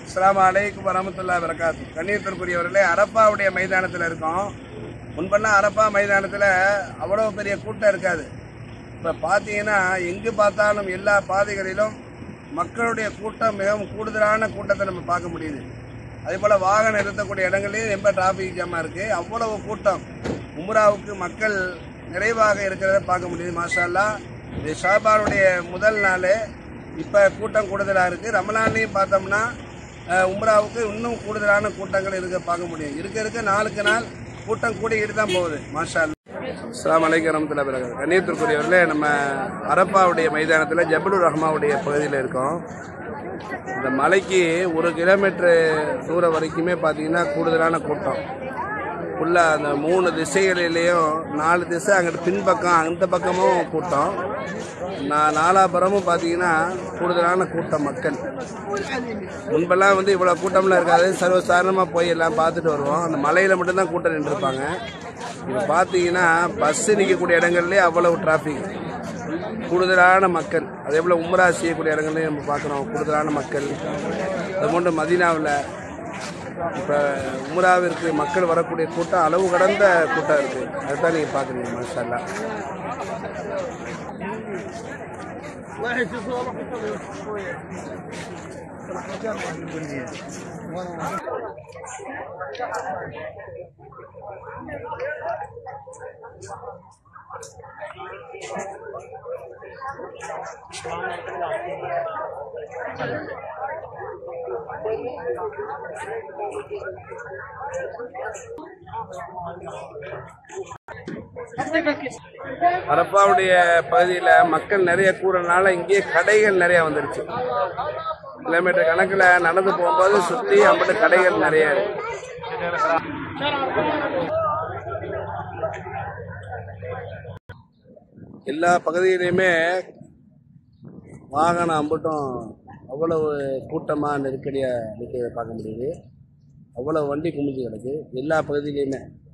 அஸ்ஸலாமு அலைக்கும் வரமத்துல்லா வரகாத்து கண்ணியத்திற்குரியவர்களே அரப்பாவுடைய மைதானத்தில் இருக்கோம் முன்பெல்லாம் அரப்பா மைதானத்தில் அவ்வளோ பெரிய கூட்டம் இருக்காது இப்போ பார்த்தீங்கன்னா எங்கு பார்த்தாலும் எல்லா பாதைகளிலும் மக்களுடைய கூட்டம் மிகவும் கூடுதலான கூட்டத்தை நம்ம பார்க்க முடியுது அதே போல் வாகனம் நிறுத்தக்கூடிய இடங்களையும் ரொம்ப டிராஃபிக் ஜாமாக இருக்குது அவ்வளவு கூட்டம் உம்ராவுக்கு மக்கள் நிறைவாக இருக்கிறத பார்க்க முடியுது மாஷா அல்லாஹ் இது ஷாபானுடைய முதல் நாள் இப்போ கூட்டம் கூடுதலாக இருக்குது ரமலான்லையும் பார்த்தோம்னா அஹ், உம்ராவுக்கு இன்னும் கூடுதலான கூட்டங்கள் இருக்க பார்க்க முடியும் இருக்க இருக்க நாளுக்கு நாள் கூட்டம் கூடிக்கிட்டு தான் போகுது மாஷா அல்லாஹ் அஸ்லாம் வலைக்கம் வரமத்துல்லா வரகாத்து கண்ணியத்திற்குரியவர்களே நம்ம அரப்பாவுடைய மைதானத்தில் ஜபலுர் ரஹ்மாவுடைய பகுதியில் இருக்கோம் இந்த மலைக்கு ஒரு கிலோமீட்டர் தூரம் வரைக்குமே பார்த்தீங்கன்னா கூடுதலான கூட்டம் ஃபுல்லாக அந்த மூணு திசைகளிலேயும் நாலு திசை அங்கிட்டு பின்பக்கம் அந்த பக்கமும் கூட்டம் நான் நாலாபுரமும் பார்த்தீங்கன்னா கூடுதலான கூட்டம் மக்கள் முன்பெல்லாம் வந்து இவ்வளோ கூட்டம்லாம் இருக்காது சர்வசாதாரணமாக போய் எல்லாம் பார்த்துட்டு வருவோம் அந்த மலையில் மட்டும்தான் கூட்டம் நின்றுருப்பாங்க இப்போ பார்த்தீங்கன்னா பஸ்ஸு நிற்கக்கூடிய இடங்கள்லேயே அவ்வளவு டிராஃபிக் கூடுதலான மக்கள் அதே போல் உம்ரா செய்யக்கூடிய இடங்கள்லையும் நம்ம பார்க்குறோம் கூடுதலான மக்கள் அது போன்று மதீனாவில் இப்போ உம்ராவிற்கு மக்கள் வரக்கூடிய கூட்டம் அளவு கடந்த கூட்டம் இருக்குது அதுதான் நீங்கள் பார்க்குறீங்க மாஷால்லா அரப்பாவுடைய பகுதியில் மக்கள் நிறைய கூடுறதுனால இங்கேயே கடைகள் நிறைய வந்துருச்சு கிலோமீட்டர் கணக்கில் நடந்து போகும்போது சுற்றி அம்பட்டு கடைகள் நிறைய இருக்கு எல்லா பகுதியிலையுமே வாகனம் அம்பட்டும் அவ்வளவு கூட்டமாக நெருக்கடியாக நிற்கிறத பார்க்க முடியுது அவ்வளோ வண்டி குமிஞ்சு கிடக்கு எல்லா பகுதியிலையுமே